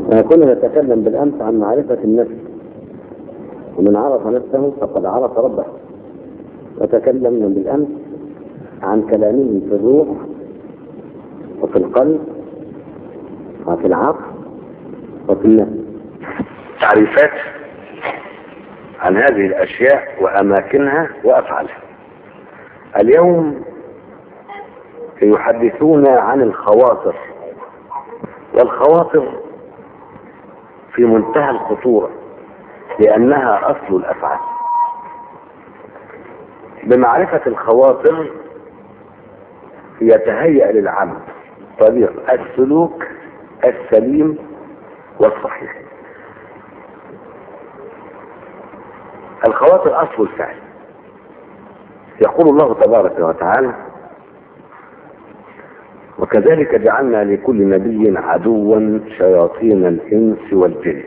كنا نتكلم بالامس عن معرفه النفس ومن عرف نفسه فقد عرف ربه وتكلمنا بالامس عن كلامه في الروح وفي القلب وفي العقل وفي النفس تعريفات عن هذه الاشياء واماكنها وافعالها اليوم سيحدثونا عن الخواطر والخواطر في منتهى الخطورة لأنها أصل الأفعال بمعرفة الخواطر يتهيأ للعبد طريق السلوك السليم والصحيح الخواطر أصل الفعل يقول الله تبارك وتعالى وكذلك جعلنا لكل نبي عدوا شياطين الإنس والجن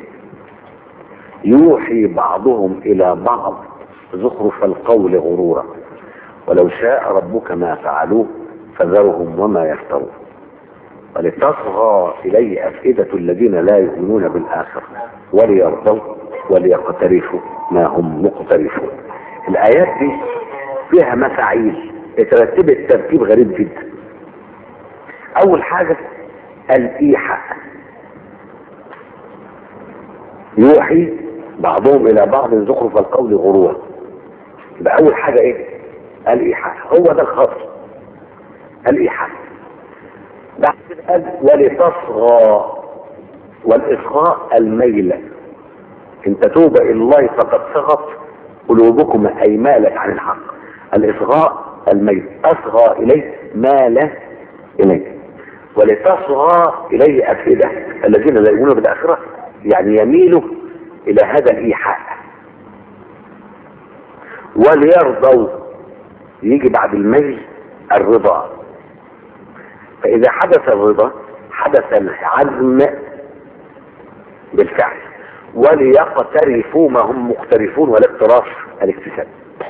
يوحي بعضهم إلى بعض زخرف القول غرورا ولو شاء ربك ما فعلوه فذرهم وما يفترون ولتصغى إليه أفئدة الذين لا يؤمنون بالآخرة وليرضوا وليقترفوا ما هم مقترفون الآيات دي فيها مفاعيل اترتبت ترتيب غريب جدا أول حاجة الإيحاء يوحي بعضهم إلى بعض زخرف القول غرورا يبقى أول حاجة إيه؟ الإيحاء هو ده الخطر الإيحاء بعد كده قال ولتصغى والإصغاء الميلة إن تتوب إلى الله فقد صغت قلوبكم أي مالت عن الحق الإصغاء الميل أصغى إليه مال إليه ولتصغى إليه أفئدة الذين لا يؤمنون بالآخرة يعني يميلوا إلى هذا الإيحاء وليرضوا يجي بعد الميل الرضا فإذا حدث الرضا حدث العزم بالفعل وليقترفوا ما هم مقترفون والاقتراف الاكتساب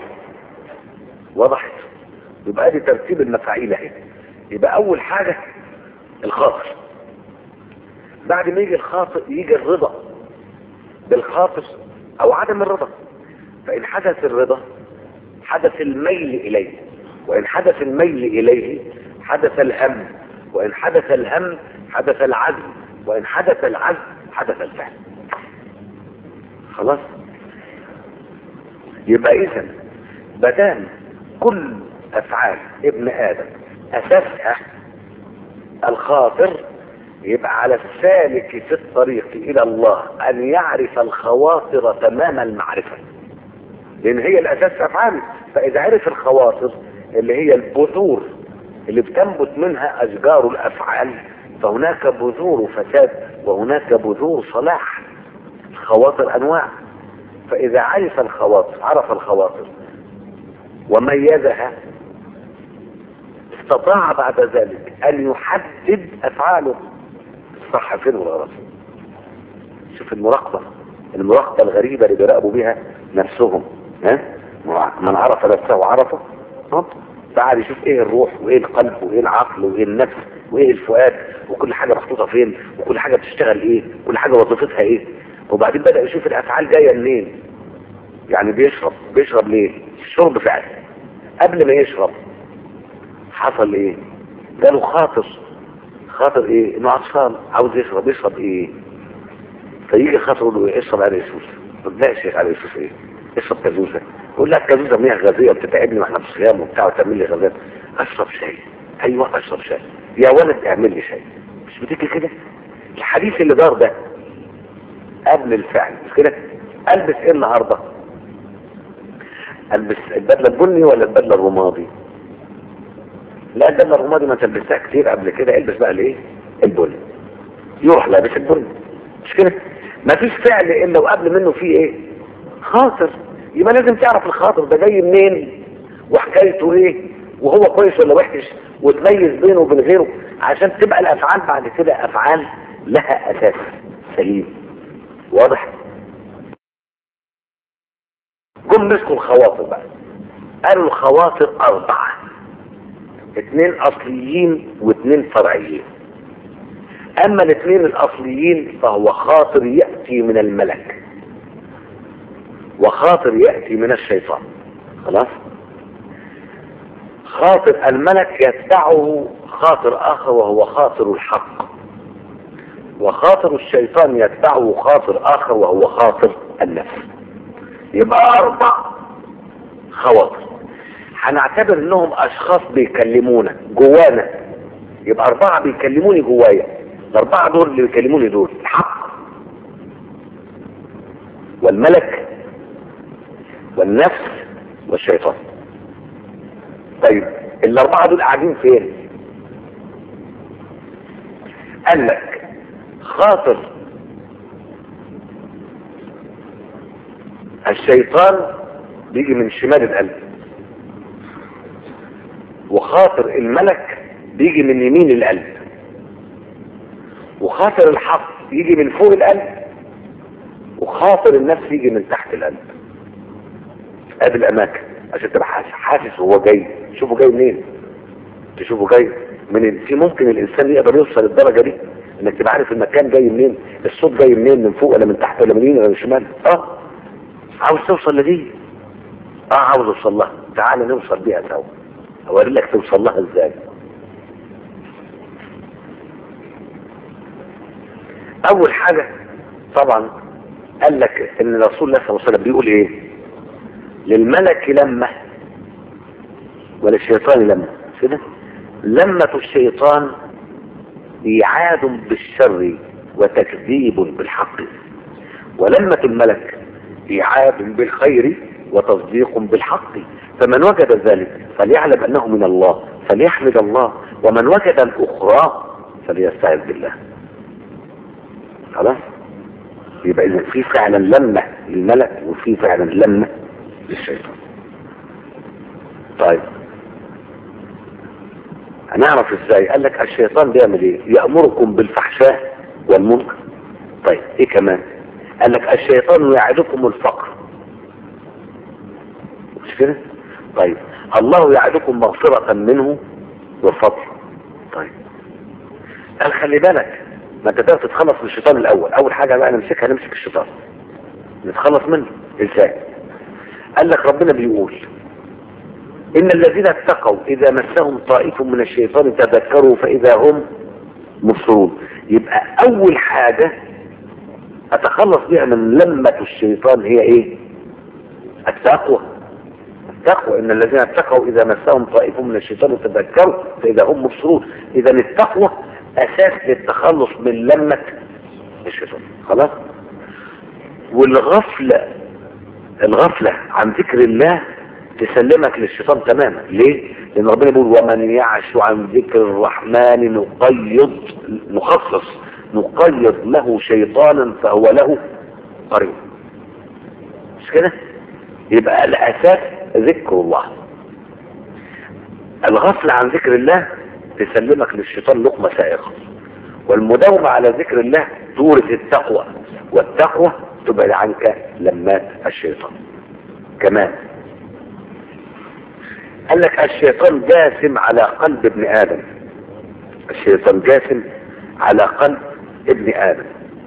وضحت يبقى دي ترتيب المفاعيل اهي يبقى اول حاجة الخاطر بعد ما يجي الخاطر يجي الرضا بالخاطر او عدم الرضا فان حدث الرضا حدث الميل اليه وان حدث الميل اليه حدث الهم وان حدث الهم حدث العزم وان حدث العزم حدث الفعل خلاص يبقى اذا بدان كل افعال ابن ادم اساسها الخاطر يبقى على السالك في الطريق الى الله ان يعرف الخواطر تمام المعرفة لان هي الاساس في افعاله فاذا عرف الخواطر اللي هي البذور اللي بتنبت منها اشجار الافعال فهناك بذور فساد وهناك بذور صلاح الخواطر انواع فاذا عرف الخواطر عرف الخواطر وميزها استطاع بعد ذلك ان يحدد افعاله الصح فين والغلط شوف المراقبة المراقبة الغريبة اللي بيراقبوا بها نفسهم ها من عرف نفسه عرفه تعال يشوف ايه الروح وايه القلب وايه العقل وايه النفس وايه الفؤاد وكل حاجة محطوطة فين وكل حاجة بتشتغل ايه كل حاجة وظيفتها ايه وبعدين بدأ يشوف الافعال جاية منين يعني بيشرب بيشرب ليه الشرب فعل قبل ما يشرب حصل ايه جاله خاطر خاطر ايه انه عطشان عاوز يشرب يشرب ايه فيجي خاطر يقول له ايه اشرب على يسوس طب لا يا شيخ على يسوس ايه اشرب كازوزه يقول لك كازوزه مياه غازيه بتتعبني واحنا في الصيام وبتاع وتعمل لي غازات اشرب شاي ايوه اشرب شاي يا ولد اعمل لي شاي مش بتيجي كده الحديث اللي دار ده قبل الفعل مش كده البس ايه النهارده البس البدله البني ولا البدله الرمادي لا البدله الرمادي ما تلبسها كتير قبل كده البس بقى الايه البني يروح لابس البني مش كده مفيش فعل الا وقبل منه فيه ايه خاطر يبقى لازم تعرف الخاطر ده جاي منين وحكايته ايه وهو كويس ولا وحش وتميز بينه وبين غيره عشان تبقى الافعال بعد كده افعال لها اساس سليم واضح جم مسكوا الخواطر بقى قالوا الخواطر اربعه اثنين اصليين واثنين فرعيين اما الاثنين الاصليين فهو خاطر يأتي من الملك وخاطر يأتي من الشيطان خلاص خاطر الملك يتبعه خاطر اخر وهو خاطر الحق وخاطر الشيطان يتبعه خاطر اخر وهو خاطر النفس يبقى اربع خواطر هنعتبر انهم اشخاص بيكلمونا جوانا يبقى اربعة بيكلموني جوايا الاربعة دول اللي بيكلموني دول الحق والملك والنفس والشيطان طيب الاربعة دول قاعدين فين قال لك خاطر الشيطان بيجي من شمال القلب وخاطر الملك بيجي من يمين القلب وخاطر الحق يجي من فوق القلب وخاطر النفس يجي من تحت القلب ادي الاماكن عشان تبقى حاسس حاسس هو جاي شوفه جاي منين تشوفه جاي من في ممكن الانسان يقدر يوصل للدرجه دي انك تبقى عارف المكان جاي منين الصوت جاي منين من فوق ولا من تحت ولا من يمين ولا من شمال اه عاوز توصل لدي اه عاوز اوصل لها تعالى نوصل بيها سوا اوري لك توصل لها ازاي اول حاجة طبعا قال لك ان رسول الله صلى الله عليه وسلم بيقول ايه للملك لمة وللشيطان لمة كده لمة الشيطان إيعاد بالشر وتكذيب بالحق ولمة الملك إيعاد بالخير وتصديق بالحق فمن وجد ذلك فليعلم أنه من الله فليحمد الله ومن وجد الأخرى فليستعذ بالله خلاص يبقى إذا في فعلا لمة للملك وفي فعلا لمة للشيطان طيب هنعرف ازاي قال لك الشيطان بيعمل ايه يأمركم بالفحشاء والمنكر طيب ايه كمان قال لك الشيطان يعدكم الفقر مش كده طيب الله يعدكم مغفرة منه وفضل طيب قال خلي بالك ما انت تقدر تتخلص من الشيطان الاول اول حاجة بقى نمسكها نمسك الشيطان نتخلص منه ازاي قال لك ربنا بيقول إن الذين اتقوا إذا مسهم طائف من الشيطان تذكروا فإذا هم مبصرون يبقى أول حاجة أتخلص بها من لمة الشيطان هي إيه؟ التقوى التقوى إن الذين اتقوا إذا مسهم طائف من الشيطان تذكروا فإذا هم مبصرون إذا التقوى أساس للتخلص من لمة الشيطان خلاص؟ والغفلة الغفلة عن ذكر الله تسلمك للشيطان تماما ليه لان ربنا بيقول ومن يعش عن ذكر الرحمن نقيض نخصص نقيض له شيطانا فهو له قريب مش كده يبقى الاساس ذكر الله الغفل عن ذكر الله تسلمك للشيطان لقمة سائغة والمداومة على ذكر الله تورث التقوى والتقوى تبعد عنك لمات الشيطان كمان قال لك الشيطان جاسم على قلب ابن آدم الشيطان جاسم على قلب ابن آدم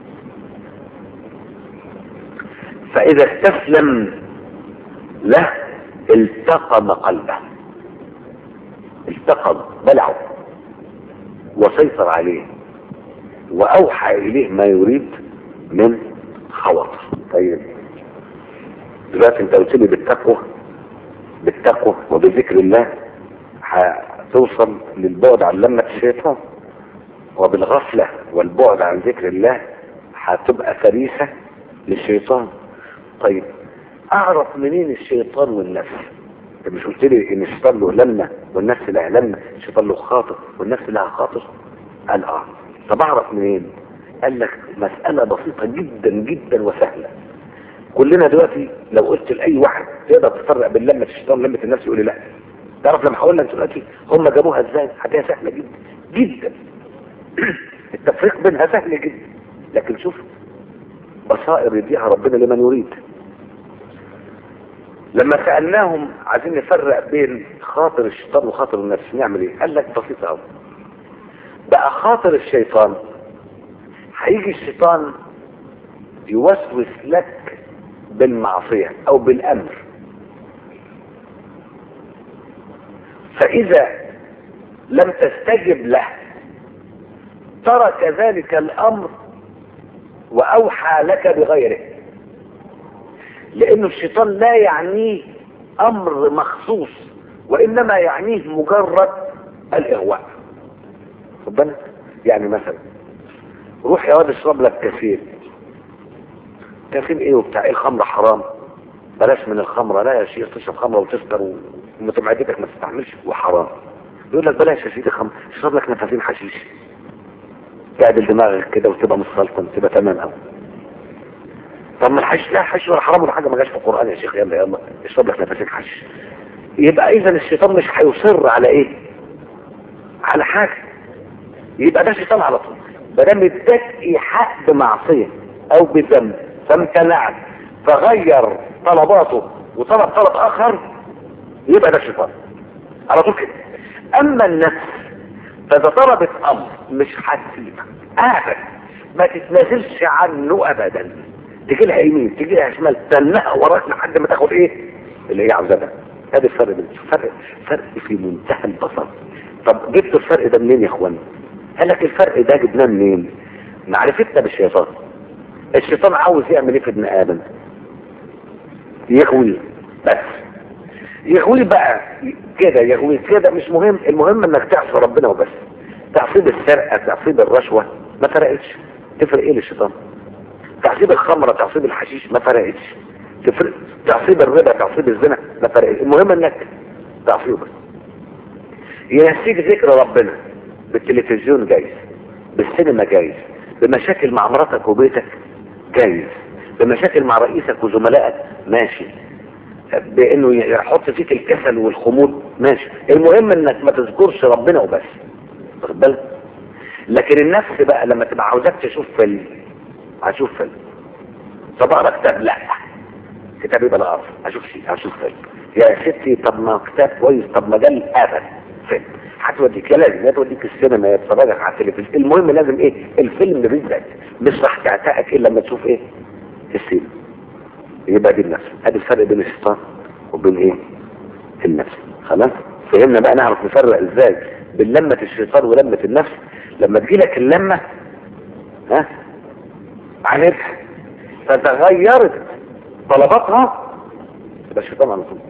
فإذا استسلم له التقم قلبه التقم بلعه وسيطر عليه وأوحى إليه ما يريد من خواطر طيب دلوقتي انت قلت لي بالتقوى بالتقوى وبذكر الله هتوصل للبعد عن لمة الشيطان وبالغفلة والبعد عن ذكر الله هتبقى فريسة للشيطان طيب اعرف منين الشيطان والنفس انت مش قلت لي ان الشيطان له لمة والنفس لها لمة الشيطان له خاطر والنفس لها خاطر قال اه طب اعرف منين قال لك مسألة بسيطة جدا جدا وسهلة كلنا دلوقتي لو قلت لاي واحد تقدر تفرق بين لمه الشيطان ولمه النفس يقول لي لا تعرف لما هقول لك دلوقتي هم جابوها ازاي حاجه سهله جدا جدا التفريق بينها سهل جدا لكن شوف بصائر يديها ربنا لمن يريد لما سالناهم عايزين نفرق بين خاطر الشيطان وخاطر النفس نعمل ايه قال لك بسيطه قوي بقى خاطر الشيطان هيجي الشيطان يوسوس لك بالمعصية او بالامر فاذا لم تستجب له ترك ذلك الامر واوحى لك بغيره لانه الشيطان لا يعنيه امر مخصوص وانما يعنيه مجرد الاغواء خد بالك يعني مثلا روح يا واد اشرب لك كثير كثير ايه وبتاع ايه الخمر حرام بلاش من الخمره لا يا شيخ تشرب خمره وتسكر ومعدتك ما تستحملش وحرام يقول لك بلاش يا سيدي خمر اشرب لك نفسين حشيش تعدل دماغك كده وتبقى متسلطن تبقى تمام قوي طب ما الحشيش لا حشيش ولا حرام ولا حاجه ما جاش في القران يا شيخ يلا يلا اشرب لك نفسين حشيش يبقى اذا الشيطان مش هيصر على ايه على حاجه يبقى ده شيطان على طول ما دام اداك ايحاء بمعصيه او بذنب فامتنعت فغير طلباته وطلب طلب اخر يبقى ده شيطان على طول كده اما النفس فاذا طلبت امر مش هتسيبك ابدا ما تتنازلش عنه ابدا تجي لها يمين تجي لها شمال تنها وراك لحد ما تاخد ايه اللي هي عاوزاه ده هذا الفرق بين فرق فرق في منتهى البساطه طب جبتوا الفرق ده منين يا اخوان قال لك الفرق ده جبناه منين معرفتنا بالشيطان الشيطان عاوز يعمل ايه في ابن ادم يغوي بس يغوي بقى كده يغوي كده مش مهم المهم انك تعصي ربنا وبس تعصيب السرقه تعصيب الرشوه ما فرقتش تفرق ايه للشيطان تعصيب الخمره تعصيب الحشيش ما فرقتش تفرق تعصيب الربا تعصيب الزنا ما فرقتش المهم انك تعصيبه بس ينسيك ذكر ربنا بالتلفزيون جايز بالسينما جايز بمشاكل مع مراتك وبيتك جايز بمشاكل مع رئيسك وزملائك ماشي بانه يحط فيك الكسل والخمول ماشي المهم انك ما تذكرش ربنا وبس واخد بالك لكن النفس بقى لما تبقى عاوزاك تشوف فيلم هشوف فيلم طب اقرا كتاب لا كتاب يبقى لا اقرا اشوف شيء اشوف فيلم يا ستي طب ما كتاب كويس طب ما ده ابدا فيلم هتوديك يا لازم يا توديك السينما يا تتفرجك على التلفزيون المهم لازم ايه الفيلم بالذات مش راح تعتقك الا لما تشوف ايه السينما يبقى دي النفس ادي الفرق بين الشيطان وبين ايه النفس خلاص فهمنا بقى نعرف نفرق ازاي بين لمة الشيطان ولمة النفس لما تجيلك اللمة ها عانتها فتغيرت طلباتها يبقى الشيطان على طول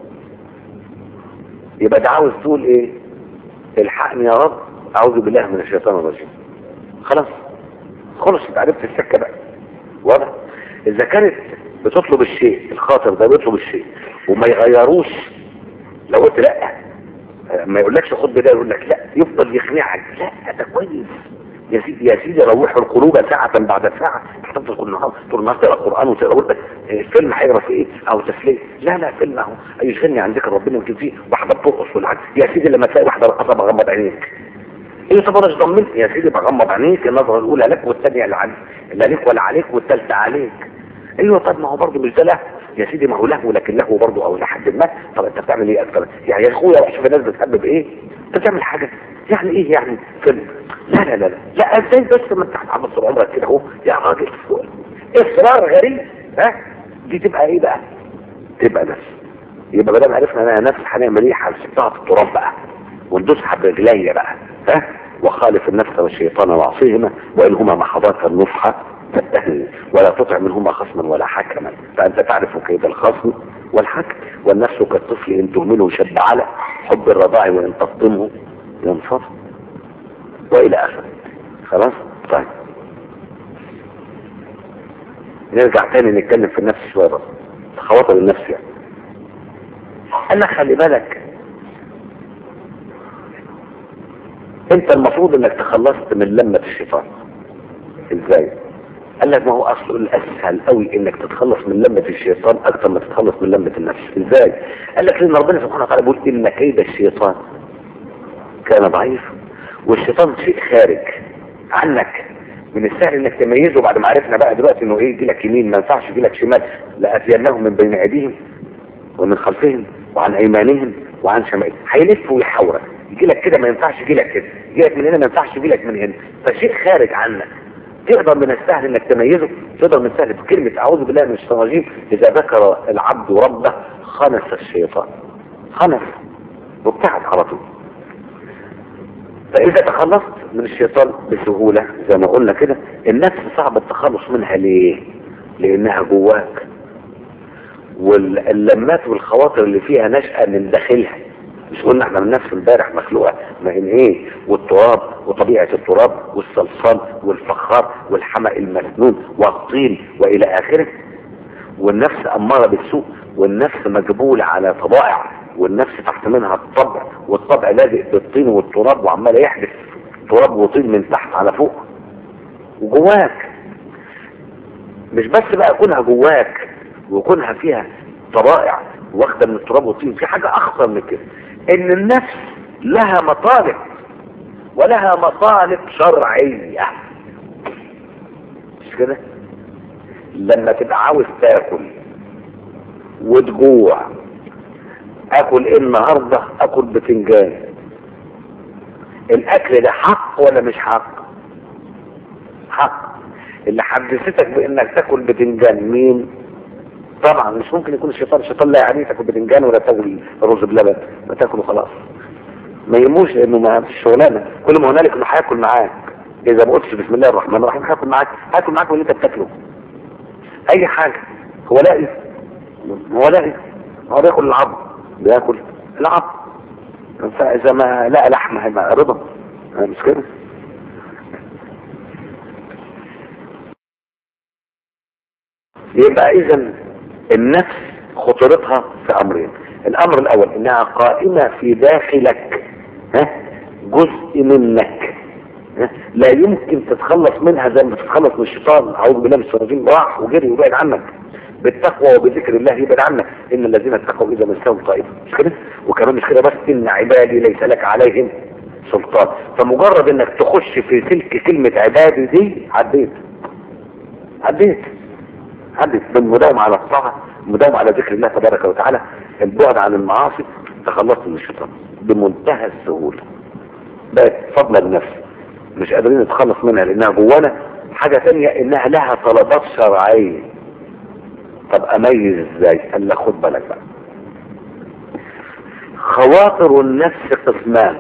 يبقى ده عاوز تقول ايه الحقني يا رب اعوذ بالله من الشيطان الرجيم خلاص خلص يبقى عرفت السكه بقى واضح اذا كانت بتطلب الشيء الخاطر ده بيطلب الشيء وما يغيروش لو قلت لا ما يقولكش خد بدايه يقول لك لا يفضل يقنعك لا ده كويس يا سيدي يا سيدي روحوا القلوب ساعة بعد ساعة تحتفظ كل النهار طول النهار تقرا القرآن وتقرا وردك فيلم هيقرا في ايه او تسليه لا لا فيلم اهو يشغلني عن ذكر ربنا يمكن فيه واحدة بترقص والعكس يا سيدي لما تلاقي واحدة رقصة بغمض عينيك ايه طب انا مش ضمنت يا سيدي بغمض عينيك النظرة الاولى لك والثانية اللي عليك لا ليك ولا عليك والثالثة عليك ايوه طب ما هو برضه مش ده له يا سيدي ما هو له ولكن له برضه او لحد ما طب انت بتعمل ايه اكتر يعني يا اخويا روح شوف الناس بتحبب ايه انت بتعمل حاجه يعني ايه يعني فيلم لا لا لا لا لا ازاي بس ما انت هتعمل طول عمرك كده اهو يا راجل اصرار غريب ها دي تبقى ايه بقى تبقى نفس يبقى ما دام عرفنا انها نفس هنعمل ايه هنسيبها في التراب بقى وندوسها برجليا بقى ها وخالف النفس والشيطان وعصيهما وانهما محضاك النصح فاتهموا ولا تطع منهما خصما ولا حكما فانت تعرف كيد الخصم والحكم والنفس كالطفل ان تهمله شد على حب الرضاع وان تفضمه ينفض والى اخره خلاص طيب نرجع تاني نتكلم في النفس شويه بس خواطر النفس يعني انا خلي بالك انت المفروض انك تخلصت من لمة الشيطان ازاي قال لك ما هو اصله الاسهل قوي انك تتخلص من لمة الشيطان اكثر ما تتخلص من لمة النفس ازاي قال لك لان ربنا سبحانه وتعالى بيقول ان كيد الشيطان كان ضعيف والشيطان شيء خارج عنك من السهل انك تميزه بعد ما عرفنا بقى دلوقتي انه ايه يجي لك يمين ما ينفعش يجي لك شمال لاتينهم من بين ايديهم ومن خلفهم وعن ايمانهم وعن شمائلهم هيلف ويحاورك يجي لك كده ما ينفعش يجي لك كده يجي لك من هنا ما ينفعش يجي لك من هنا فشيء خارج عنك تقدر من السهل انك تميزه تقدر من السهل بكلمة اعوذ بالله من الشيطان الرجيم اذا ذكر العبد ربه خنس الشيطان خنس وابتعد على طول فاذا تخلصت من الشيطان بسهولة زي ما قلنا كده النفس صعب التخلص منها ليه لانها جواك واللمات والخواطر اللي فيها نشأة من داخلها مش قلنا احنا من نفس امبارح مخلوقة ما هي ايه والتراب وطبيعة التراب والصلصال والفخار والحمأ المسنون والطين والى اخره والنفس امارة بالسوء والنفس مجبولة على طبائع والنفس تحت منها الطبع والطبع لازق بالطين والتراب وعمال يحدث تراب وطين من تحت على فوق وجواك مش بس بقى كونها جواك وكونها فيها طبائع واخده من التراب والطين في حاجة اخطر من كده ان النفس لها مطالب ولها مطالب شرعية مش كده لما تبقى عاوز تاكل وتجوع اكل ايه النهارده اكل بتنجان الاكل ده حق ولا مش حق حق اللي حدثتك بانك تاكل بتنجان مين طبعا مش ممكن يكون الشيطان الشيطان لا يعني تاكل بتنجان ولا تاكل رز بلبن ما تاكله خلاص ما يهموش لانه ما فيش شغلانه كل ما هنالك انه هياكل معاك اذا ما قلتش بسم الله الرحمن الرحيم هياكل معاك هياكل معاك واللي انت بتاكله اي حاجه هو لاقي هو لاقي هو بياكل العظم بياكل العظم فاذا ما لقى لحمه هيبقى رضا مش كده يبقى اذا النفس خطورتها في امرين الامر الاول انها قائمة في داخلك ها جزء منك ها؟ لا يمكن تتخلص منها زي ما تتخلص من الشيطان اعوذ بالله من الشيطان راح وجري وبعد عنك بالتقوى وبذكر الله يبعد عنك ان الذين اتقوا اذا مسهم طائفه مش كده وكمان مش كده بس ان عبادي ليس لك عليهم سلطان فمجرد انك تخش في سلك كلمة عبادي دي عديت عديت عدت بالمداومة على الطاعة المداومة على ذكر الله تبارك وتعالى البعد عن المعاصي تخلصت من الشيطان بمنتهى السهولة بقت فضل النفس مش قادرين نتخلص منها لانها جوانا حاجة تانية انها لها طلبات شرعية طب اميز ازاي قال لك خد بالك بقى خواطر النفس قسمان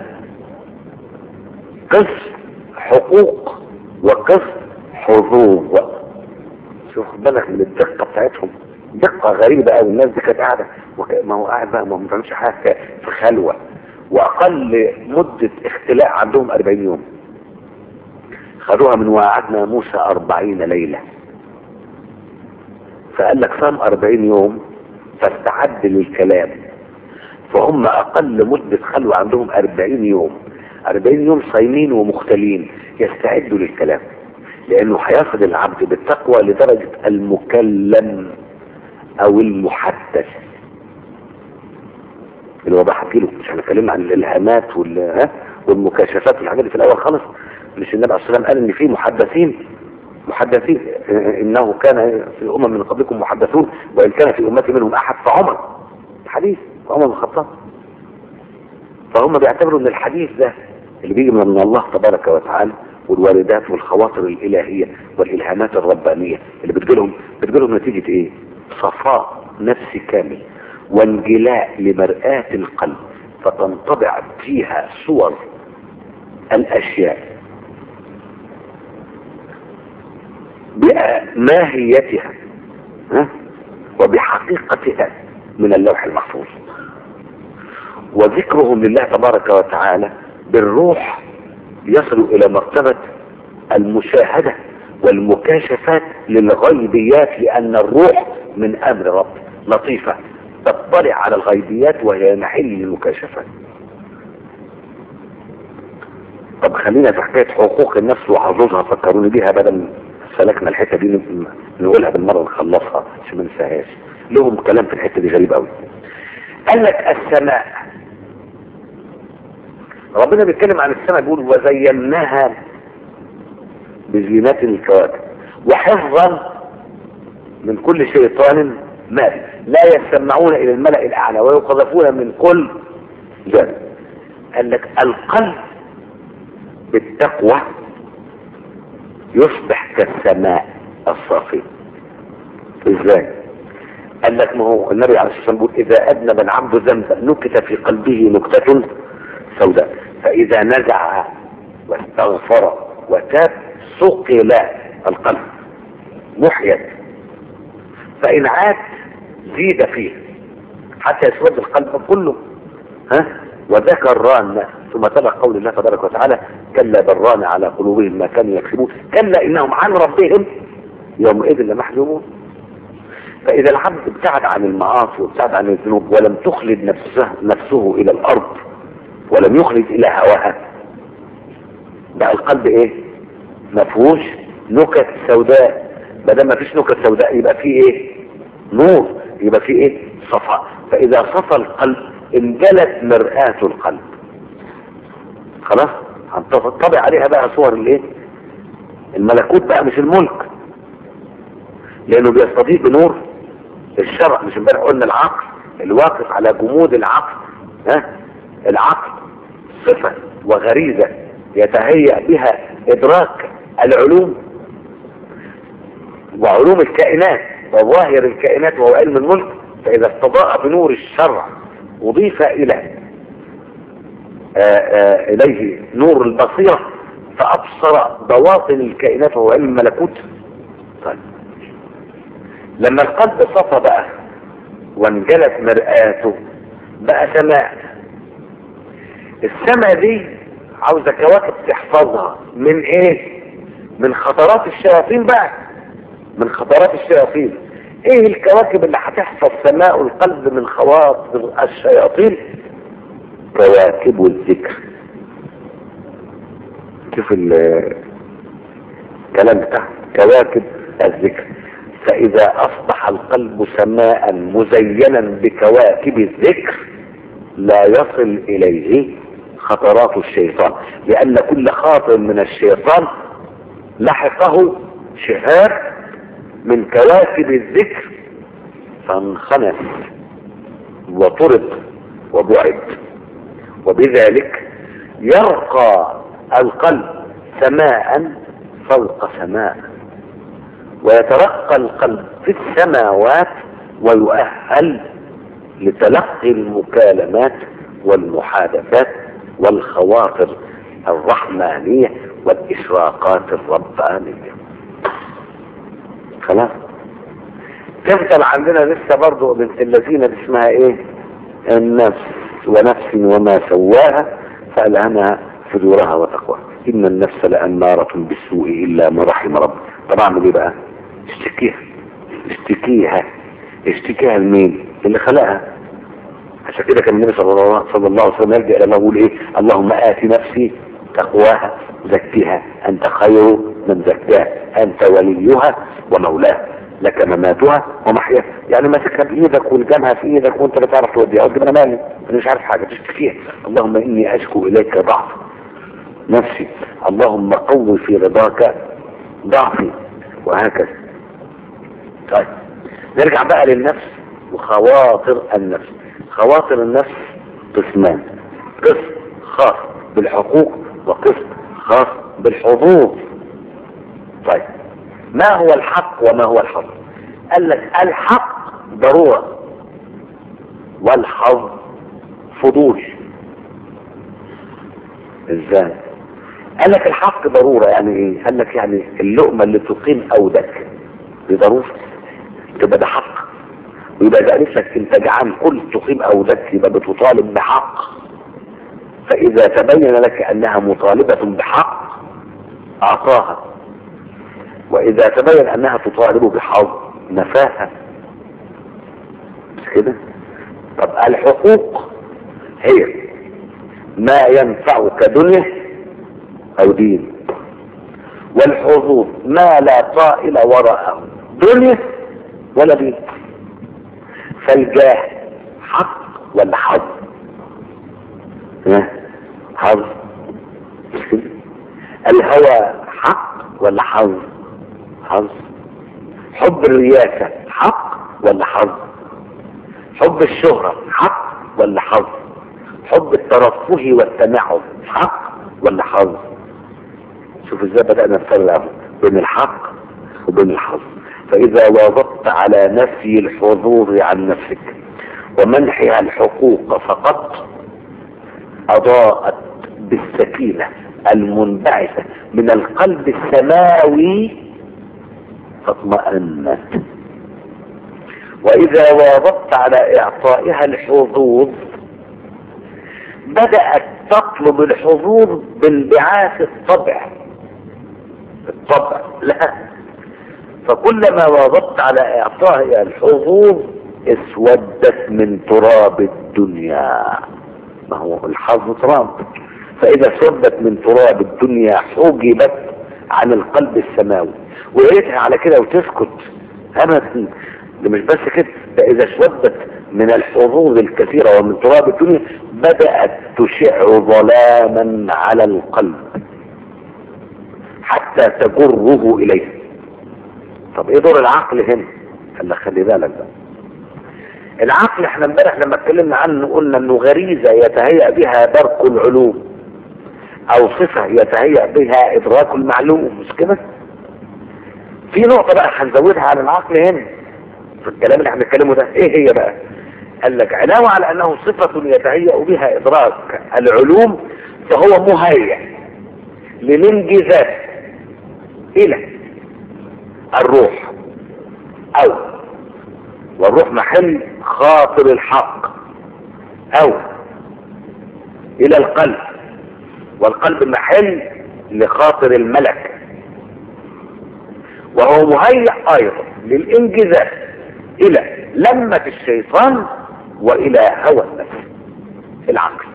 قسم حقوق وقسم حظوظ شوف بالك من الدقة بتاعتهم دقة غريبة قوي الناس دي كانت قاعدة وك... ما هو قاعد بقى ما ما بيعملش حاجة في خلوة واقل مدة اختلاء عندهم 40 يوم خدوها من وعدنا موسى 40 ليلة فقال لك صام 40 يوم فاستعد للكلام فهم اقل مدة خلوة عندهم 40 يوم 40 يوم صايمين ومختلين يستعدوا للكلام لانه هيصل العبد بالتقوى لدرجة المكلم او المحدث اللي هو بحكي له مش هنتكلم عن الالهامات وال ها والمكاشفات والحاجات دي في الاول خالص مش النبي عليه الصلاه والسلام قال ان في محدثين محدثين انه كان في الامم من قبلكم محدثون وان كان في امتي منهم احد فعمر حديث عمر بن الخطاب فهم بيعتبروا ان الحديث ده اللي بيجي من الله تبارك وتعالى والواردات والخواطر الالهيه والالهامات الربانيه اللي بتجيلهم بتجيلهم نتيجه ايه؟ صفاء نفسي كامل وانجلاء لمرآة القلب فتنطبع فيها صور الاشياء بماهيتها ها؟ وبحقيقتها من اللوح المحفوظ وذكرهم لله تبارك وتعالى بالروح يصل الى مرتبة المشاهدة والمكاشفات للغيبيات لان الروح من امر رب لطيفة تطلع على الغيبيات وهي محل للمكاشفات طب خلينا في حكاية حقوق النفس وحظوظها فكروني بيها بدل سلكنا الحتة دي نقولها بالمرة نخلصها عشان ما ننساهاش لهم كلام في الحتة دي غريب قوي قال لك السماء ربنا بيتكلم عن السماء بيقول وزيناها بزينات الكواكب وحفظا من كل شيطان مارد لا يسمعون الى الملأ الاعلى ويقذفون من كل جانب قال لك القلب بالتقوى يصبح كالسماء الصافية ازاي قال لك ما هو النبي عليه الصلاة والسلام بيقول إذا أذنب العبد ذنبا نكت في قلبه نكتة سوداء فإذا نزع واستغفر وتاب صقل القلب محيت فإن عاد زيد فيه حتى يسود القلب كله ها وذاك الران ثم تلا قول الله تبارك وتعالى كلا بران على قلوبهم ما كانوا يكسبون كلا إنهم عن ربهم يومئذ لمحجوبون فإذا العبد ابتعد عن المعاصي وابتعد عن الذنوب ولم تخلد نفسه, نفسه إلى الأرض ولم يخلد إلى هواها بقى القلب إيه ما فيهوش نكت سوداء ما دام ما فيش نكت سوداء يبقى فيه إيه نور يبقى فيه إيه صفاء فإذا صفى القلب انجلت مرآة القلب خلاص هنطبع عليها بقى صور الايه الملكوت بقى مش الملك لانه بيستضيء بنور الشرع مش امبارح قلنا العقل الواقف على جمود العقل ها العقل صفة وغريزة يتهيأ بها ادراك العلوم وعلوم الكائنات وظاهر الكائنات وهو علم الملك فاذا استضاء بنور الشرع اضيف الى آآ آآ اليه نور البصيرة فابصر بواطن الكائنات وهو علم الملكوت طيب لما القلب صفى بقى وانجلت مرآته بقى سماء السماء دي عاوزة كواكب تحفظها من ايه من خطرات الشياطين بقى من خطرات الشياطين ايه الكواكب اللي هتحفظ سماء القلب من خواطر الشياطين كواكب الذكر شوف الكلام بتاع كواكب الذكر فإذا أصبح القلب سماء مزينا بكواكب الذكر لا يصل إليه خطرات الشيطان لأن كل خاطر من الشيطان لحقه شهاب من كواكب الذكر فانخنس وطرد وبعد وبذلك يرقى القلب سماء فوق سماء ويترقى القلب في السماوات ويؤهل لتلقي المكالمات والمحادثات والخواطر الرحمانية والإشراقات الربانية خلاص تفضل عندنا لسه برضو بنت الذين دي اسمها ايه النفس ونفس وما سواها فألهمها فجورها وتقواها إن النفس لأمارة بالسوء إلا ما رحم رب طب أعمل إيه بقى اشتكيها اشتكيها اشتكيها لمين اللي خلقها عشان كده كان النبي صلى الله صلى الله عليه وسلم يلجأ لما يقول ايه اللهم آت نفسي تقواها زكيها انت خير من زكاها انت وليها ومولاها لك مماتها ومحياها يعني ماسكها بايدك والجامها في ايدك وانت لا تعرف توديها قلت انا مالي انا مش عارف حاجه تشتكيها اللهم اني اشكو اليك ضعف نفسي اللهم قوي في رضاك ضعفي وهكذا طيب نرجع بقى للنفس وخواطر النفس خواطر النفس قسمان قسم خاص بالحقوق وقسم خاص بالحظوظ طيب ما هو الحق وما هو الحظ قال لك الحق ضرورة والحظ فضول ازاي قال لك الحق ضرورة يعني ايه قال لك يعني اللقمة اللي تقيم اودك دي ضرورة تبقى ده حق ويبقى ده قالت لك انت جعان كل تقيم اودك يبقى بتطالب بحق فاذا تبين لك انها مطالبة بحق اعطاها واذا تبين انها تطالب بحظ نفاها مش كده طب الحقوق هي ما ينفعك دنيا او دين والحظوظ ما لا طائل وراءه دنيا ولا دين فالجاه حق ولا حظ ها حظ مش كده الهوى حق ولا حظ حظ حب الرياسة حق ولا حظ حب الشهرة حق ولا حظ حب الترفه والتنعم حق ولا حظ شوف ازاي بدأنا نفرق بين الحق وبين الحظ فإذا واظبت على نفي الحظوظ عن نفسك ومنحها الحقوق فقط أضاءت بالسكينة المنبعثة من القلب السماوي فاطمأنت وإذا واظبت على إعطائها الحظوظ بدأت تطلب الحظوظ بانبعاث الطبع الطبع لا فكلما واظبت على إعطائها الحظوظ اسودت من تراب الدنيا ما هو الحظ تراب فإذا اسودت من تراب الدنيا حجبت عن القلب السماوي وقريتها على كده وتسكت أبدا ده مش بس كده ده إذا اسودت من الحظوظ الكثيرة ومن تراب الدنيا بدأت تشع ظلاما على القلب حتى تجره إليه طب ايه دور العقل هنا قال لك خلي بالك بقى العقل احنا امبارح لما اتكلمنا عنه قلنا انه غريزة يتهيأ بها درك العلوم او صفة يتهيأ بها ادراك المعلوم مش كده في نقطة بقى هنزودها على العقل هنا في الكلام اللي احنا بنتكلمه ده ايه هي بقى قال لك علاوة على انه صفة يتهيأ بها ادراك العلوم فهو مهيأ للانجذاب الى الروح او والروح محل خاطر الحق او الى القلب والقلب محل لخاطر الملك وهو مهيأ ايضا للانجذاب الى لمة الشيطان والى هوى النفس العقل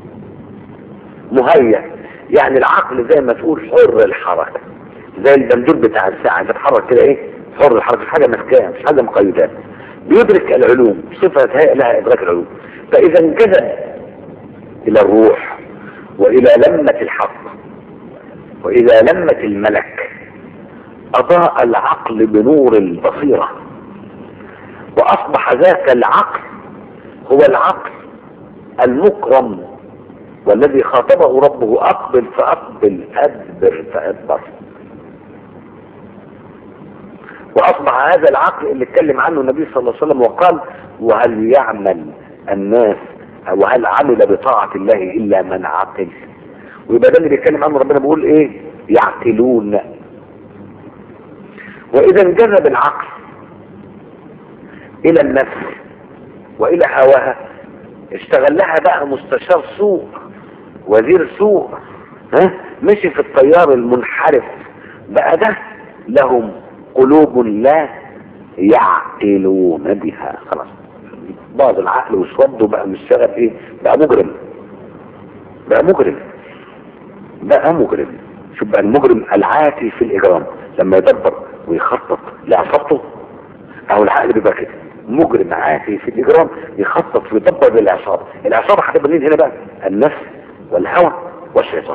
مهيأ يعني العقل زي ما تقول حر الحركة زي الدندور بتاع الساعة بتتحرك كده ايه حر الحركة مش حاجة ماسكاها مش حاجة مقيدات بيدرك العلوم صفة هيئ لها ادراك العلوم فاذا انجذب الى الروح والى لمة الحق واذا لمة الملك اضاء العقل بنور البصيرة واصبح ذاك العقل هو العقل المكرم والذي خاطبه ربه اقبل فاقبل ادبر فادبر واصبح هذا العقل اللي اتكلم عنه النبي صلى الله عليه وسلم وقال وهل يعمل الناس وهل عمل بطاعة الله الا من عقل ويبقى ده اللي بيتكلم عنه ربنا بيقول ايه يعقلون واذا انجذب العقل الى النفس والى هواها اشتغل لها بقى مستشار سوء وزير سوء ها مشي في التيار المنحرف بقى ده لهم قلوب لا يعقلون بها خلاص بعض العقل واسود بقى مش شغل ايه بقى مجرم بقى مجرم بقى مجرم شوف بقى المجرم العاتي في الاجرام لما يدبر ويخطط لعصابته او العقل بيبقى كده مجرم عاتي في الاجرام يخطط ويدبر للعصابه العصابه هتبقى مين هنا بقى النفس والهوى والشيطان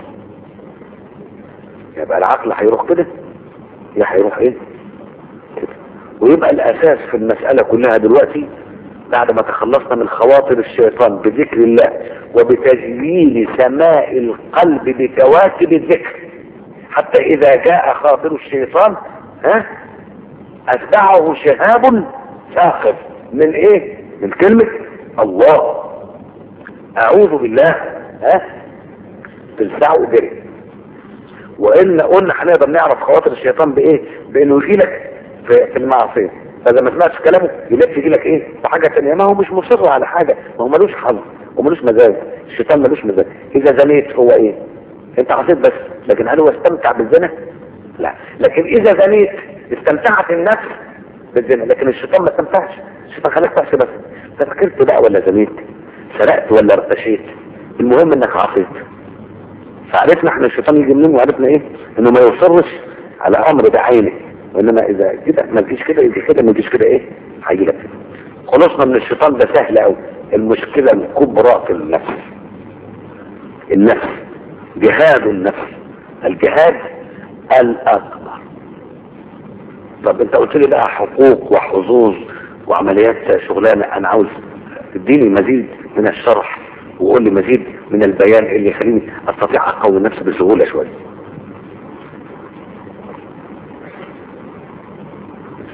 يبقى العقل هيروح كده يا هيروح ايه كده ويبقى الاساس في المسألة كلها دلوقتي بعد ما تخلصنا من خواطر الشيطان بذكر الله وبتجليل سماء القلب بكواكب الذكر حتى اذا جاء خاطر الشيطان ها اتبعه شهاب ثاقب من ايه من كلمة الله اعوذ بالله ها تلسعه جري وان قلنا هنقدر نعرف خواطر الشيطان بايه بانه يجي لك في, في المعصيه فاذا ما سمعتش كلامه يلف يجي لك ايه في حاجه ثانيه ما هو مش مصر على حاجه ما هو ملوش حظ وملوش مزاج الشيطان ملوش مزاج اذا زنيت هو ايه انت عصيت بس لكن هل هو استمتع بالزنا لا لكن اذا زنيت استمتعت النفس بالزنا لكن الشيطان ما استمتعش الشيطان خلاك تعصي بس ففكرت بقى ولا زنيت سرقت ولا ارتشيت المهم انك عصيت فعرفنا احنا الشيطان يجي منين وعرفنا ايه انه ما يصرش على امر بعينه وانما اذا كده ما تجيش كده يجي كده ما تجيش كده ايه هيجي لك كده خلصنا من الشيطان ده سهل قوي المشكله الكبرى في النفس النفس جهاد النفس الجهاد الاكبر طب انت قلت لي بقى حقوق وحظوظ وعمليات شغلانه انا عاوز تديني مزيد من الشرح وقول لي مزيد من البيان اللي يخليني استطيع اقوي نفسي بسهوله شويه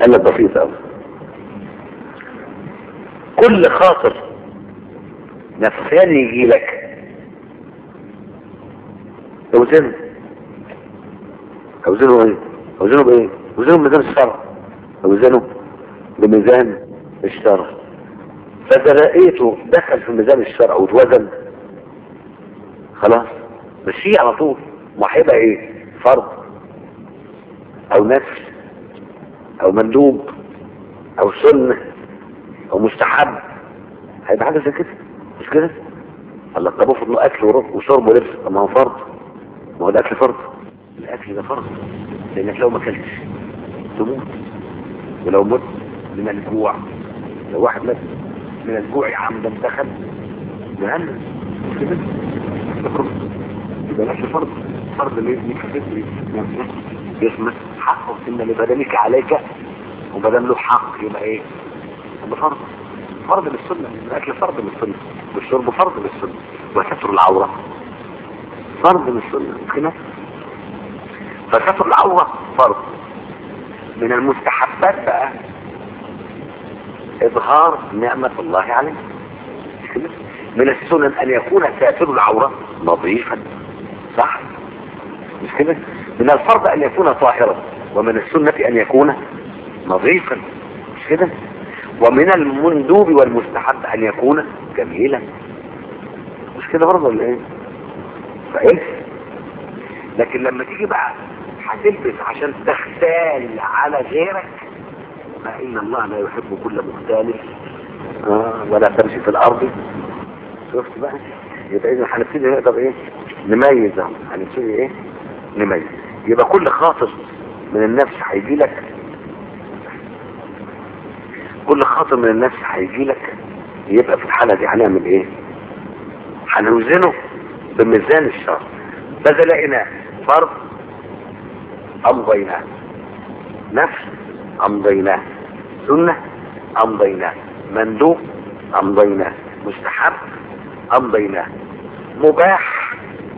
قال لك بسيط قوي كل خاطر نفساني يجي لك اوزنه اوزنه ايه اوزنه بايه اوزنه بميزان الشرع اوزنه بميزان الشرع فاذا لقيته دخل في ميزان الشرع واتوزن خلاص مشيه على طول محبة ايه فرض او نفس او مندوب او سنة او مستحب هيبقى حاجة زي كده مش كده الله طب افرض انه اكل ورب وشرب ولبس طب ما هو فرض ما هو الاكل فرض الاكل ده فرض لانك لو ما اكلتش تموت ولو مت من الجوع لو واحد مات من الجوع عمدا دخل جهنم مش كده يبقى الاكل فرض فرض اللي يبني كفتري يسمى حقه ان لبدنك عليك وبدل له حق يبقى ايه يبقى فرض فرض للسنة الاكل فرض للسنة والشرب فرض للسنة وستر العورة فرض للسنة كده فستر العورة فرض من المستحبات بقى اظهار نعمة الله عليك كده من السنن ان يكون ساتر العورة نظيفا صح مش كده من الفرض ان يكون طاهرا ومن السنة ان يكون نظيفا مش كده ومن المندوب والمستحب ان يكون جميلا مش كده برضه ولا ايه فايه لكن لما تيجي بقى هتلبس عشان تختال على غيرك ما ان الله لا يحب كل مختال آه ولا تمشي في الارض شفت بقى يبقى اذا هنبتدي نقدر ايه نميز اهو هنبتدي ايه نميز يبقى كل خاطر من النفس هيجي لك كل خاطر من النفس هيجي لك يبقى في الحالة دي هنعمل ايه هنوزنه بميزان الشر فاذا لقيناه فرض امضيناه نفس امضيناه سنة امضيناه مندوب امضيناه مستحب امضيناه مباح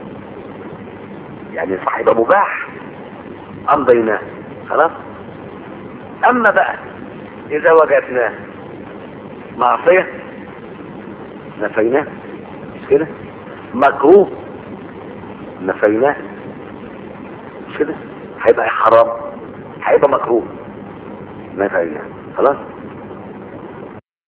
يعني صاحب مباح امضيناه خلاص اما بقى اذا وجدناه معصية نفيناه مش كده مكروه نفيناه مش كده هيبقى حرام هيبقى مكروه نفيناه خلاص